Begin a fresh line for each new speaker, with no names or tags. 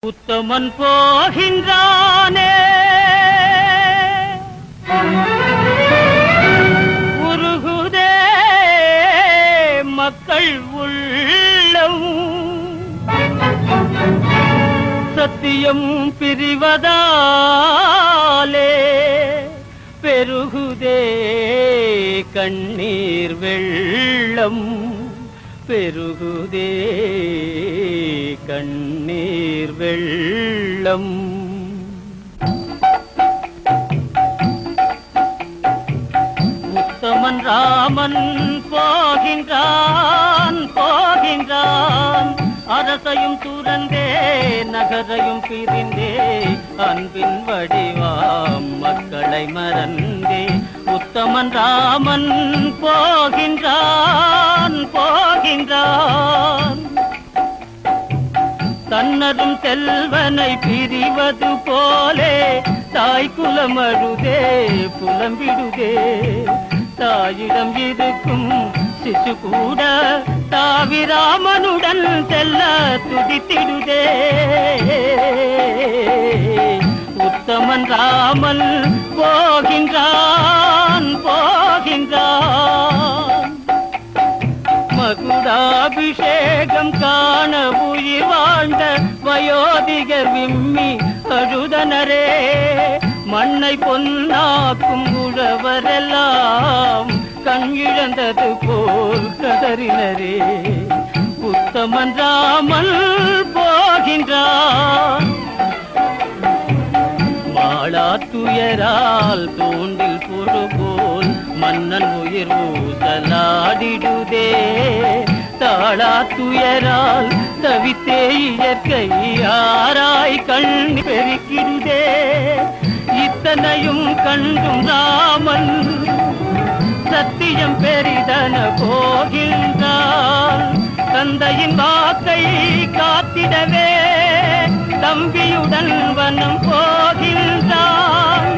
உத்தமன் போகின்றானே உருகுதே மக்கள் உள்ளம் சத்தியம் பிரிவதாலே பெருகுதே கண்ணீர் வெள்ளம் பெருகுதே கண்ணீர் வெள்ளம் உத்தமன் ராமன் போகின்றான் போகின்றான் அரசையும் துறந்தே நகரையும் பிரிந்தே அன்பின் வடிவாம் மக்களை மறந்தே உத்தமன் ராமன் போகின்றான் போகின்றான் தன்னரும் செல்வனை பிரிவது போலே தாய் குலமழுதே புலம்பிடுதே தாயிடம் இருக்கும் சிசு கூட தாவிராமனுடன் செல்ல துடித்திடுதே உத்தமன் ராமன் போகின்றான் போகின்றான் மகுடாபிஷேகம் காண உயிர் வாழ்ந்த வயோதிகர் விம்மி அழுதனரே மண்ணை பொன்னாக்கும் உழவரெல்லாம் கண் இழந்தது போல் கதறினரே உத்தமன் ராமன் போகின்றான் மாளா துயரால் தூண்டில் பொறு போல் மன்னன் உயிர் ஊசலாடிடுதே தாளா துயரால் தவித்தே இயற்கை ஆராய் கண் பெருக்கிடுதே இத்தனையும் கண்டும் ராமன் சத்தியம் பெரிதன போகின்றான் தந்தையின் வாக்கை காத்திடவே தம்பியுடன் வனம் போகின்றான்